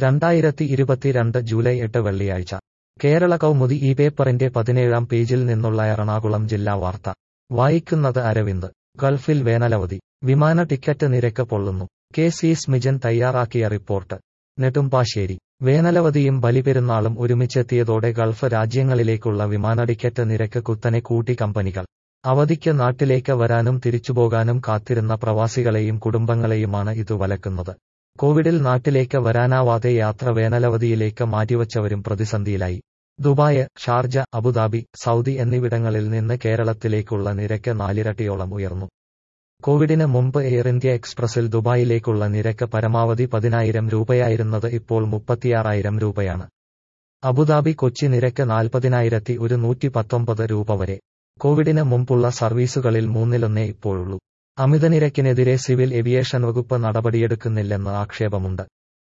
രണ്ടായിരത്തി ഇരുപത്തിരണ്ട് ജൂലൈ എട്ട് വെള്ളിയാഴ്ച കേരള കൗമുദി ഈ പേപ്പറിന്റെ പതിനേഴാം പേജിൽ നിന്നുള്ള എറണാകുളം ജില്ലാ വാർത്ത വായിക്കുന്നത് അരവിന്ദ് ഗൾഫിൽ വേനലവധി വിമാന ടിക്കറ്റ് നിരക്ക് പൊള്ളുന്നു കെ സി സ്മിജൻ തയ്യാറാക്കിയ റിപ്പോർട്ട് നെടുമ്പാശ്ശേരി വേനലവധിയും ബലിപെരുന്നാളും ഒരുമിച്ചെത്തിയതോടെ ഗൾഫ് രാജ്യങ്ങളിലേക്കുള്ള വിമാന ടിക്കറ്റ് നിരക്ക് കുത്തനെ കൂട്ടി കമ്പനികൾ അവധിക്ക് നാട്ടിലേക്ക് വരാനും തിരിച്ചുപോകാനും കാത്തിരുന്ന പ്രവാസികളെയും കുടുംബങ്ങളെയുമാണ് ഇത് വലക്കുന്നത് കോവിഡിൽ നാട്ടിലേക്ക് വരാനാവാതെ യാത്ര വേനലവധിയിലേക്ക് മാറ്റിവച്ചവരും പ്രതിസന്ധിയിലായി ദുബായ് ഷാർജ അബുദാബി സൗദി എന്നിവിടങ്ങളിൽ നിന്ന് കേരളത്തിലേക്കുള്ള നിരക്ക് നാലിരട്ടിയോളം ഉയർന്നു കോവിഡിന് മുമ്പ് എയർ ഇന്ത്യ എക്സ്പ്രസിൽ ദുബായിലേക്കുള്ള നിരക്ക് പരമാവധി പതിനായിരം രൂപയായിരുന്നത് ഇപ്പോൾ മുപ്പത്തിയാറായിരം രൂപയാണ് അബുദാബി കൊച്ചി നിരക്ക് നാൽപ്പതിനായിരത്തി ഒരു നൂറ്റി പത്തൊമ്പത് രൂപ വരെ കോവിഡിന് മുമ്പുള്ള സർവീസുകളിൽ മൂന്നിലൊന്നേ ഇപ്പോഴുള്ളൂ അമിത നിരക്കിനെതിരെ സിവിൽ ഏവിയേഷൻ വകുപ്പ് നടപടിയെടുക്കുന്നില്ലെന്ന് ആക്ഷേപമുണ്ട്